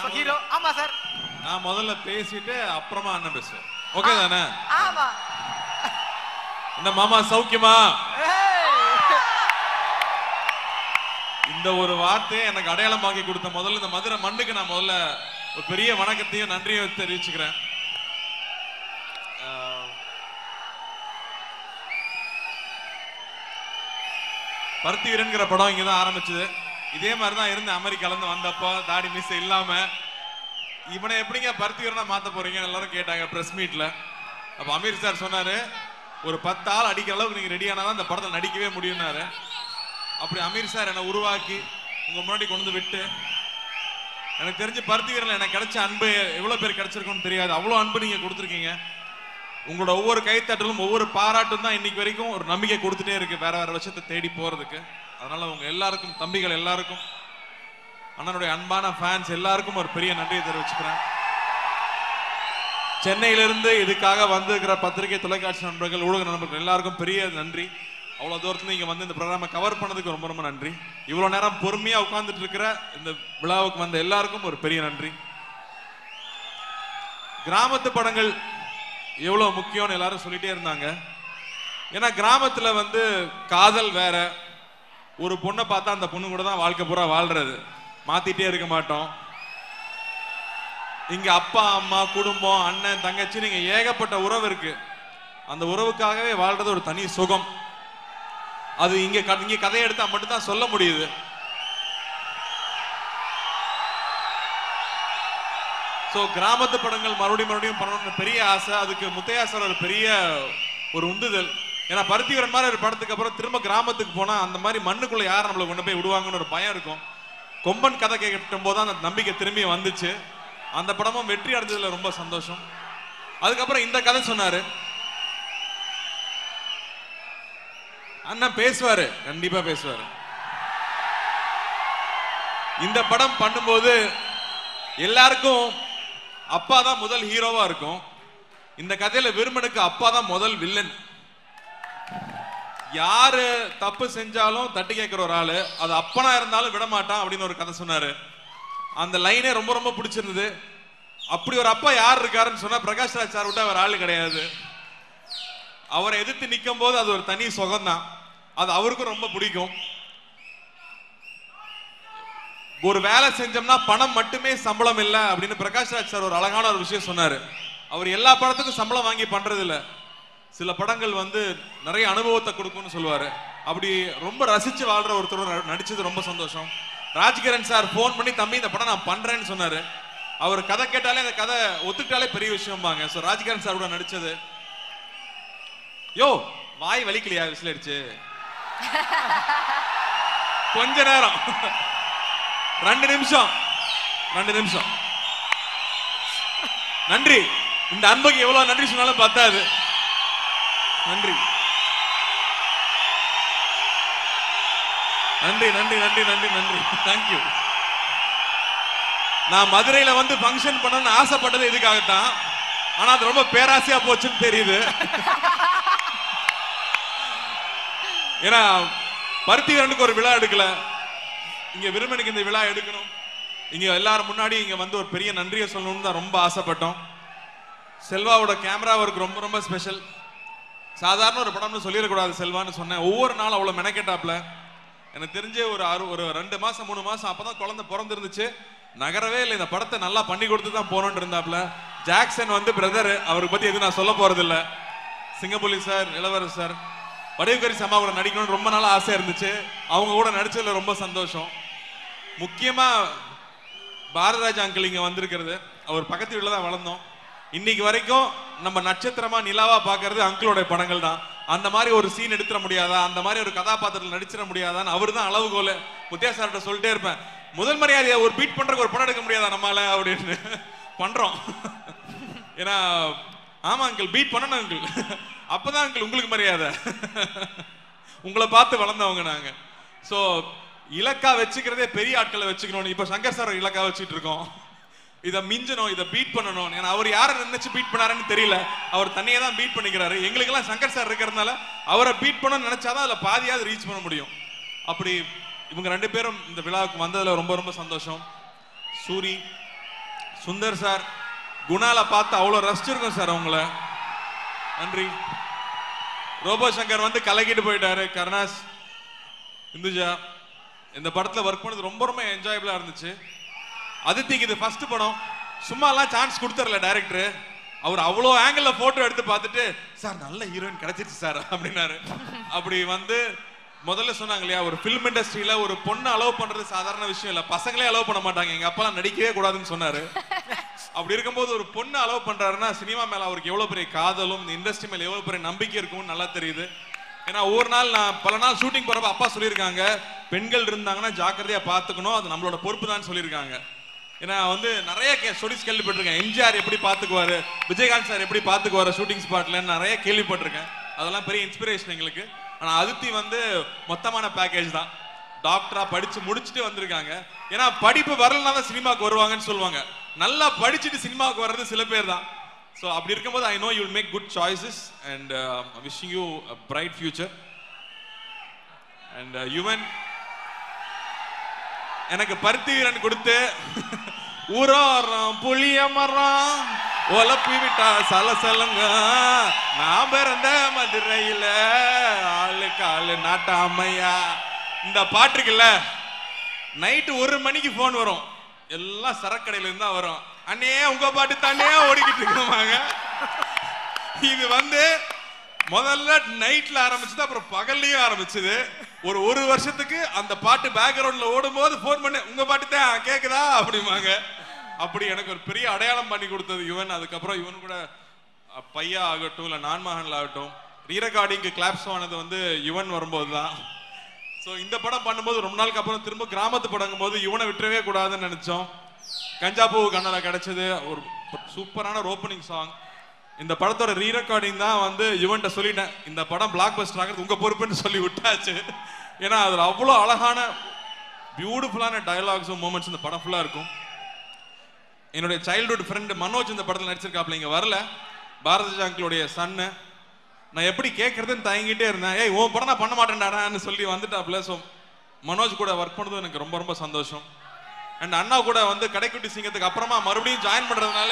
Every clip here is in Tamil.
ஹீரோ ஆமா சார் நான் முதல்ல பேசிட்டு அப்புறமா அண்ணன் பேசுவேன் ஓகே தானே ஆமா என்ன மாமா சௌக்கியமா ஏய். இந்த ஒரு வார்த்தையை எனக்கு அடையாளமாக்கி கொடுத்த முதல்ல இந்த மதுரை மண்ணுக்கு நான் முதல்ல ஒரு பெரிய வணக்கத்தையும் நன்றியும் தெரிவிச்சுக்கிறேன் ஆஹ், பருத்தி வீரன்கிற படம் இங்க தான் ஆரம்பிச்சது இதே மாதிரி தான் இருந்து அமெரிக்கால இருந்து வந்தப்போ தாடி மிஸ் இல்லாம இவனை எப்படிங்க பருத்தி வீரனா மாத்த போறீங்க எல்லாரும் கேட்டாங்க பிரஸ் மீட்ல அப்ப அமீர் சார் சொன்னாரு ஒரு பத்து ஆள் அடிக்கிற அளவுக்கு நீங்க ரெடி ஆனாதான் இந்த படத்துல நடிக்கவே முடியும்னாரு அப்படி அமீர் சார் என்னை உருவாக்கி உங்க முன்னாடி கொண்டு வந்து விட்டு எனக்கு தெரிஞ்சு பருத்தி வீரர்ல எனக்கு கிடைச்ச அன்பு எவ்வளவு பேர் கிடைச்சிருக்கும்னு தெரியாது அவ்வளவு அன்பு நீங்க கொடுத்துருக்கீங்க உங்களோட ஒவ்வொரு கைத்தட்டலும் ஒவ்வொரு பாராட்டும் தான் இன்னைக்கு வரைக்கும் ஒரு நம்பிக்கை கொடுத்துட்டே இருக்கு வேற வேற விஷயத்தை தேடி போறதுக்கு அதனால உங்க எல்லாருக்கும் தம்பிகள் எல்லாருக்கும் அண்ணனுடைய அன்பான ஃபேன்ஸ் எல்லாருக்கும் ஒரு பெரிய நன்றியை தெரிவிச்சுக்கிறேன் சென்னையிலிருந்து இதுக்காக வந்திருக்கிற பத்திரிகை தொலைக்காட்சி நண்பர்கள் ஊடக நண்பர்கள் எல்லாருக்கும் பெரிய நன்றி அவ்வளவு தூரத்துல இங்க வந்து இந்த ப்ரோக்ராமை கவர் பண்ணதுக்கு ரொம்ப ரொம்ப நன்றி இவ்வளவு நேரம் பொறுமையா உட்கார்ந்துட்டு இருக்கிற இந்த விழாவுக்கு வந்த எல்லாருக்கும் ஒரு பெரிய நன்றி கிராமத்து படங்கள் எவ்வளவு முக்கியம்னு எல்லாரும் சொல்லிட்டே இருந்தாங்க ஏன்னா கிராமத்துல வந்து காதல் வேற ஒரு பொண்ணை பார்த்தா அந்த பொண்ணு கூட தான் வாழ்க்கை பூரா வாழ்றது மாத்திட்டே இருக்க மாட்டோம் இங்க அப்பா அம்மா குடும்பம் அண்ணன் தங்கச்சி நீங்க ஏகப்பட்ட உறவு இருக்கு அந்த உறவுக்காகவே வாழ்றது ஒரு தனி சுகம் அது இங்க க- இங்க கதையை எடுத்தா மட்டும்தான் சொல்ல முடியுது சோ கிராமத்து படங்கள் மறுபடியும் மறுபடியும் பண்ணணும்னு பெரிய ஆசை அதுக்கு முத்தையா சார் ஒரு பெரிய ஒரு உந்துதல் ஏன்னா பருத்திவரன் மாதிரி ஒரு படத்துக்கு அப்புறம் திரும்ப கிராமத்துக்கு போனா அந்த மாதிரி மண்ணுக்குள்ள யார் நம்மளை கொண்டு போய் விடுவாங்கன்னு ஒரு பயம் இருக்கும் கொம்பன் கதை கேட்கும் போது அந்த நம்பிக்கை திரும்பி வந்துச்சு அந்த படமும் வெற்றி அடைஞ்சதுல ரொம்ப சந்தோஷம் அதுக்கப்புறம் இந்த கதை சொன்னாரு அண்ணன் பேசுவாரு கண்டிப்பா பேசுவாரு இந்த படம் பண்ணும்போது எல்லாருக்கும் அப்பா தான் முதல் ஹீரோவா இருக்கும் இந்த கதையில விருமனுக்கு அப்பா தான் முதல் வில்லன் யாரு தப்பு செஞ்சாலும் தட்டி கேட்கிற ஒரு ஆளு அது அப்பனா இருந்தாலும் விட மாட்டான் அப்படின்னு ஒரு கதை சொன்னாரு அந்த லைனே ரொம்ப ரொம்ப பிடிச்சிருந்தது அப்படி ஒரு அப்பா யார் இருக்காருன்னு சொன்னா பிரகாஷ் ராஜ் சார் விட்டு அவர் ஆளு கிடையாது அவரை எதிர்த்து நிற்கும் போது அது ஒரு தனி சுகம்தான் அது அவருக்கும் ரொம்ப பிடிக்கும் ஒரு வேலை செஞ்சோம்னா பணம் மட்டுமே சம்பளம் இல்ல அப்படின்னு பிரகாஷ் ராஜ் சார் ஒரு அழகான ஒரு விஷயம் சொன்னாரு அவர் எல்லா படத்துக்கும் சம்பளம் வாங்கி பண்றது இல்ல சில படங்கள் வந்து நிறைய அனுபவத்தை கொடுக்கும்னு சொல்லுவாரு அப்படி ரொம்ப ரசிச்சு வாழ்ற ஒருத்தர் ந- நடிச்சது ரொம்ப சந்தோஷம் ராஜ்கிரண் சார் ஃபோன் பண்ணி தம்பி இந்த படம் நான் பண்றேன்னு சொன்னாரு அவர் கதை கேட்டாலே அந்த கதை ஒத்துக்கிட்டாலே பெரிய விஷயம்பாங்க ஸோ ராஜ்கிரண் சார் கூட நடிச்சது யோ வாய் வலிக்கலையா விசில் அடிச்சு கொஞ்ச நேரம் ரெண்டு நிமிஷம் ரெண்டு நிமிஷம் நன்றி இந்த அன்புக்கு எவ்வளவு நன்றி சொன்னாலும் பத்தாது நன்றி நன்றி நன்றி நன்றி நன்றி நன்றி தேங்க்யூ நான் மதுரையில வந்து ஃபங்க்ஷன் பண்ணணும்னு ஆசைப்பட்டது இதுக்காகத்தான் ஆனா அது ரொம்ப பேராசையா போச்சுன்னு தெரியுது ஏன்னா பருத்தி வீரனுக்கு ஒரு விழா எடுக்கல இங்க விருமனுக்கு இந்த விழா எடுக்கணும் இங்க எல்லாரும் முன்னாடி இங்க வந்து ஒரு பெரிய நன்றியை சொல்லணும்னு தான் ரொம்ப ஆசைப்பட்டோம் செல்வாவோட கேமரா ஒர்க் ரொம்ப ரொம்ப ஸ்பெஷல் சாதாரண ஒரு படம்னு சொல்லிடக்கூடாது செல்வான்னு சொன்னேன் ஒவ்வொரு நாளும் அவ்வளவு மெனக்கெட்டாப்ல எனக்கு தெரிஞ்ச ஒரு ஆறு ஒரு ரெண்டு மாசம் மூணு மாசம் அப்பதான் குழந்தை பிறந்திருந்துச்சு நகரவே இல்லை இந்த படத்தை நல்லா பண்ணி கொடுத்து தான் போகணும்னு இருந்தாப்ல ஜாக்சன் வந்து பிரதர் அவரை பத்தி எதுவும் நான் சொல்ல போறது இல்ல சிங்கப்புலி சார் இளவரசர் சார் வடிவுக்கரி சம்மா கூட நடிக்கணும்னு ரொம்ப நாளா ஆசையா இருந்துச்சு அவங்க கூட நடிச்சதுல ரொம்ப சந்தோஷம் முக்கியமா பாரதராஜ் அங்கிள் இங்க வந்திருக்கிறது அவர் பக்கத்து வீட்டுல தான் வளர்ந்தோம் இன்னைக்கு வரைக்கும் நம்ம நட்சத்திரமா நிலாவா பாக்குறது அங்கிளோட படங்கள் தான் அந்த மாதிரி ஒரு சீன் எடுத்துட முடியாதா அந்த மாதிரி ஒரு கதாபாத்திரத்தில் நடிச்சிட முடியாதான்னு அவர் தான் அளவுகோல் முத்தியா சார்கிட்ட சொல்லிட்டே இருப்பேன் முதல் மரியாதையை ஒரு பீட் பண்றதுக்கு ஒரு படம் எடுக்க முடியாதா நம்மால அப்படின்னு பண்றோம் ஏன்னா ஆமா அங்கிள் பீட் பண்ணணும் அங்கிள் அப்பதான் அங்கிள் உங்களுக்கு மரியாதை உங்களை பார்த்து வளர்ந்தவங்க நாங்க சோ இலக்கா வச்சுக்கிறதே பெரிய ஆட்களை வச்சுக்கணும் இப்ப சங்கர் சார் ஒரு இலக்கா வச்சுட்டு இருக்கோம் இதை மிஞ்சணும் இதை பீட் பண்ணணும் ஏன்னா அவர் யாரை நினைச்சு பீட் பண்ணாருன்னு தெரியல அவர் தன்னையே தான் பீட் பண்ணிக்கிறாரு எங்களுக்கெல்லாம் சங்கர் சார் இருக்கிறதுனால அவரை பீட் பண்ணணும்னு நினைச்சாதான் அதுல பாதியாவது ரீச் பண்ண முடியும் அப்படி இவங்க ரெண்டு பேரும் இந்த விழாவுக்கு வந்ததுல ரொம்ப ரொம்ப சந்தோஷம் சூரி சுந்தர் சார் குணால பார்த்து அவ்வளோ ரசிச்சிருக்கோம் சார் அவங்கள நன்றி ரோபோ சங்கர் வந்து கலக்கிட்டு போயிட்டாரு கருணாஸ் இந்துஜா இந்த படத்துல ஒர்க் பண்ணது ரொம்ப ரொம்ப என்ஜாயபிளா இருந்துச்சு அதித்திக்கு இது ஃபர்ஸ்ட் படம் சும்மாலாம் சான்ஸ் கொடுத்துறல டைரக்டர் அவர் அவ்வளோ ஆங்கிள் போட்டோ எடுத்து பார்த்துட்டு சார் நல்ல ஹீரோயின் கிடைச்சிருச்சு சார் அப்படின்னாரு அப்படி வந்து முதல்ல சொன்னாங்க இல்லையா ஒரு ஃபிலிம் இண்டஸ்ட்ரியில ஒரு பொண்ணு அலோவ் பண்றது சாதாரண விஷயம் இல்ல பசங்களே அலோவ் பண்ண மாட்டாங்க எங்க அப்பா நடிக்கவே கூடாதுன்னு சொன்னாரு அப்படி இருக்கும்போது ஒரு பொண்ணு அலோவ் பண்றாருன்னா சினிமா மேல அவருக்கு எவ்வளவு பெரிய காதலும் இந்த இண்டஸ்ட்ரி மேல எவ்வளவு பெரிய நம்பிக்கை இருக்கும்னு நல்லா தெரியுது ஏன்னா ஒரு நாள் நான் பல நாள் ஷூட்டிங் போறப்ப அப்பா சொல்லியிருக்காங்க பெண்கள் இருந்தாங்கன்னா ஜாக்கிரதையா பார்த்துக்கணும் அது நம்மளோட பொறுப்பு தான் சொல்லியிருக்காங்க ஏன்னா வந்து நிறைய ஸ்டோரிஸ் கேள்விப்பட்டிருக்கேன் எம்ஜிஆர் எப்படி பார்த்துக்குவாரு விஜயகாந்த் சார் எப்படி பார்த்துக்குவாரு ஷூட்டிங் ஸ்பாட்ல நிறைய கேள்விப்பட்டிருக்கேன் அதெல்லாம் பெரிய இன்ஸ்பிரேஷன் எங்களுக்கு ஆனா அதித்தி வந்து மொத்தமான பேக்கேஜ் தான் டாக்டரா படிச்சு முடிச்சுட்டு வந்திருக்காங்க ஏன்னா படிப்பு வரலனா தான் சினிமாக்கு வருவாங்கன்னு சொல்லுவாங்க நல்லா படிச்சுட்டு சினிமாவுக்கு வர்றது சில பேர் தான் ஸோ அப்படி இருக்கும்போது I know you make good choices and wishing you bright future and Yuvan எனக்கு பருத்தி வீரன் கொடுத்து ஊரோரம் புளிய மரம் உலப்பி விட்டா சலசலங்க நான் பிறந்த மதுரையில ஆளு காலு நாட்டாமையா இந்த பாட்டு இருக்குல்ல நைட்டு ஒரு மணிக்கு ஃபோன் வரும் எல்லாம் சரக்கடையில இருந்தா வரும் அண்ணே உங்க பாட்டு தானே ஓடிக்கிட்டு இருக்கோமாங்க இது வந்து முதல்ல நைட்ல ஆரம்பிச்சது அப்புறம் பகல்லையும் ஆரம்பிச்சது ஒரு ஒரு வருஷத்துக்கு அந்த பாட்டு பேக்ரவுண்ட்ல ஓடும்போது ஃபோன் பண்ணி உங்க பாட்டு தான் கேக்குதா அப்படிமாங்க அப்படி எனக்கு ஒரு பெரிய அடையாளம் பண்ணி கொடுத்தது யுவன் அதுக்கப்புறம் யுவன் கூட அஹ், பையா ஆகட்டும் இல்ல நான்மகன்ல ஆகட்டும் ரீரெக்கார்டிங்க்கு கிளாப்ஸ் ஆனது வந்து யுவன் வரும்போது தான் ஸோ இந்த படம் பண்ணும்போது ரொம்ப நாளுக்கு அப்புறம் திரும்ப கிராமத்து படங்கும் போது இவனை விட்டுறவே கூடாதுன்னு நினைச்சோம் கஞ்சாப்பூ கண்ணல கிடைச்சது ஒரு சூப்பரான ஒரு ஓப்பனிங் சாங் இந்த படத்தோட ரீ ரெக்கார்டிங் தான் வந்து யுவன்ட்ட சொல்லிட்டேன் இந்த படம் பிளாக் பஸ்டர் ஆகிறது உங்க பொறுப்புன்னு சொல்லி விட்டாச்சு ஏன்னா அதுல அவ்வளோ அழகான பியூட்டிஃபுல்லான டயலாக்ஸும் மூமெண்ட்ஸ் இந்த படம் ஃபுல்லா இருக்கும் என்னுடைய சைல்ட்ஹுட் ஃப்ரெண்ட் மனோஜ் இந்த படத்தில் நடிச்சிருக்காப்ல இங்க வரல பாரதி அங்கிளுடைய சன்னு நான் எப்படி கேட்கறதுன்னு தயங்கிட்டே இருந்தேன் ஏய் உன் படம் நான் பண்ண மாட்டேன்டாடான்னு சொல்லி வந்துட்டாப்ல ஸோ மனோஜ் கூட ஒர்க் பண்ணது எனக்கு ரொம்ப ரொம்ப சந்தோஷம் அண்ட் அண்ணா கூட வந்து கடைக்குட்டி சிங்கத்துக்கு அப்புறமா மறுபடியும் ஜாயின் பண்றதுனால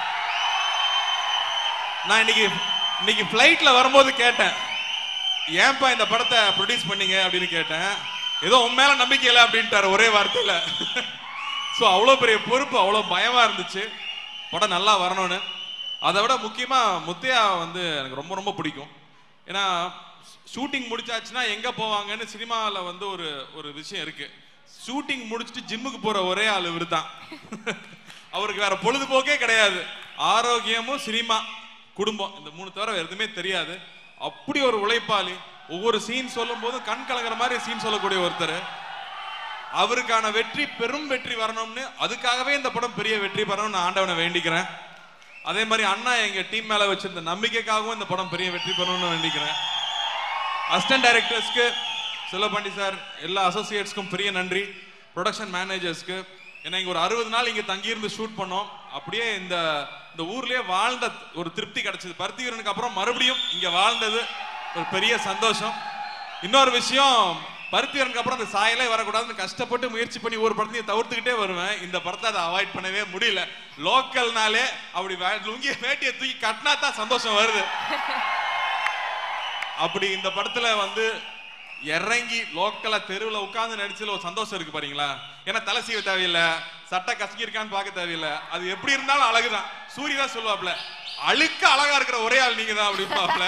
நான் இன்னைக்கு இன்னைக்கு ஃப்ளைட்ல வரும்போது கேட்டேன் ஏன்பா இந்த படத்தை ப்ரொடியூஸ் பண்ணீங்க அப்படின்னு கேட்டேன் ஏதோ உன் மேல நம்பிக்கை இல்லை அப்படின்ட்டாரு ஒரே வார்த்தையில ஸோ அவ்வளோ பெரிய பொறுப்பு அவ்வளோ பயமா இருந்துச்சு படம் நல்லா வரணும்னு அதை விட முக்கியமா முத்தையா வந்து எனக்கு ரொம்ப ரொம்ப பிடிக்கும் ஏன்னா ஷூட்டிங் முடிச்சாச்சுன்னா எங்க போவாங்கன்னு சினிமாவில் வந்து ஒரு ஒரு விஷயம் இருக்கு ஷூட்டிங் முடிச்சுட்டு ஜிம்முக்கு போற ஒரே ஆள் இவர் தான் அவருக்கு வேற பொழுதுபோக்கே கிடையாது ஆரோக்கியமும் சினிமா குடும்பம் இந்த மூணு தவிர வேற எதுவுமே தெரியாது அப்படி ஒரு உழைப்பாளி ஒவ்வொரு சீன் சொல்லும் போதும் கண் கலங்குற மாதிரி சீன் சொல்லக்கூடிய ஒருத்தர் அவருக்கான வெற்றி பெரும் வெற்றி வரணும்னு அதுக்காகவே இந்த படம் பெரிய வெற்றி பெறணும்னு நான் ஆண்டவனை வேண்டிக்கிறேன் அதே மாதிரி அண்ணா எங்க டீம் மேல வச்சிருந்த நம்பிக்கைக்காகவும் இந்த படம் பெரிய வெற்றி பெறணும்னு வேண்டிக்கிறேன் அசிஸ்டன்ட் டைரக்டர்ஸ்க்கு செல்லப்பாண்டி சார் எல்லா அசோசியேட்ஸ்க்கும் பெரிய நன்றி ப்ரொடக்ஷன் மேனேஜர்ஸ்க்கு ஏன்னா இங்க ஒரு அறுபது நாள் இங்க தங்கியிருந்து ஷூட் பண்ணோம் அப்படியே இந்த இந்த ஊர்லயே வாழ்ந்த ஒரு திருப்தி கிடைச்சது பருத்தி வீரனுக்கு அப்புறம் மறுபடியும் இங்க வாழ்ந்தது ஒரு பெரிய சந்தோஷம் இன்னொரு விஷயம் பருத்தி வீரனுக்கு அப்புறம் அந்த சாயலே வரக்கூடாதுன்னு கஷ்டப்பட்டு முயற்சி பண்ணி ஒரு படத்தையும் தவிர்த்துக்கிட்டே வருவேன் இந்த படத்தை அதை அவாய்ட் பண்ணவே முடியல லோக்கல்னாலே அப்படி வே- லுங்கிய வேட்டியை தூக்கி கட்டினா தான் சந்தோஷம் வருது அப்படி இந்த படத்துல வந்து இறங்கி லோக்கலா தெருவுல உட்கார்ந்து நடிச்சதுல ஒரு சந்தோஷம் இருக்கு பாருங்களா ஏன்னா தலை சீவ தேவையில்லை சட்டை கசக்கி இருக்கான்னு பார்க்க தேவையில்லை அது எப்படி இருந்தாலும் அழகுதான் சூரிய தான் சொல்லுவாப்ல அழுக்க அழகா இருக்கிற ஒரே ஆள் நீங்க தான் அப்படிப்பாப்ல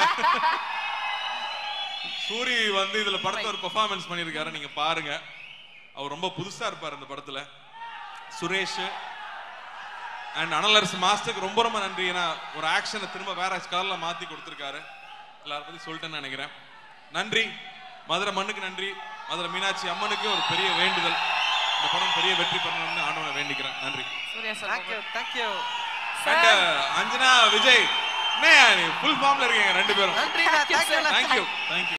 சூரி வந்து இதுல படத்தை ஒரு பெர்ஃபார்மன்ஸ் பண்ணியிருக்காரு நீங்க பாருங்க அவர் ரொம்ப புதுசா இருப்பார் இந்த படத்துல சுரேஷ் அண்ட் அனலரசு மாஸ்டருக்கு ரொம்ப ரொம்ப நன்றி ஏன்னா ஒரு ஆக்ஷனை திரும்ப வேற கலர்ல மாத்தி கொடுத்துருக்காரு எல்லாரும் பத்தி சொல்லிட்டேன்னு நினைக்கிறேன் நன்றி மதுரை மண்ணுக்கு நன்றி மதுரை மீனாட்சி அம்மனுக்கு ஒரு பெரிய வேண்டுதல் இந்த படம் பெரிய வெற்றி பண்ணணும்னு ஆண்டவனை வேண்டிக்கிறேன் நன்றி Suriya sir thank you thank you and Anjana Vijay என்ன ஃபுல் ஃபார்ம்ல இருக்கீங்க ரெண்டு பேரும் நன்றி தேங்க்யூ தேங்க்யூ தேங்க்யூ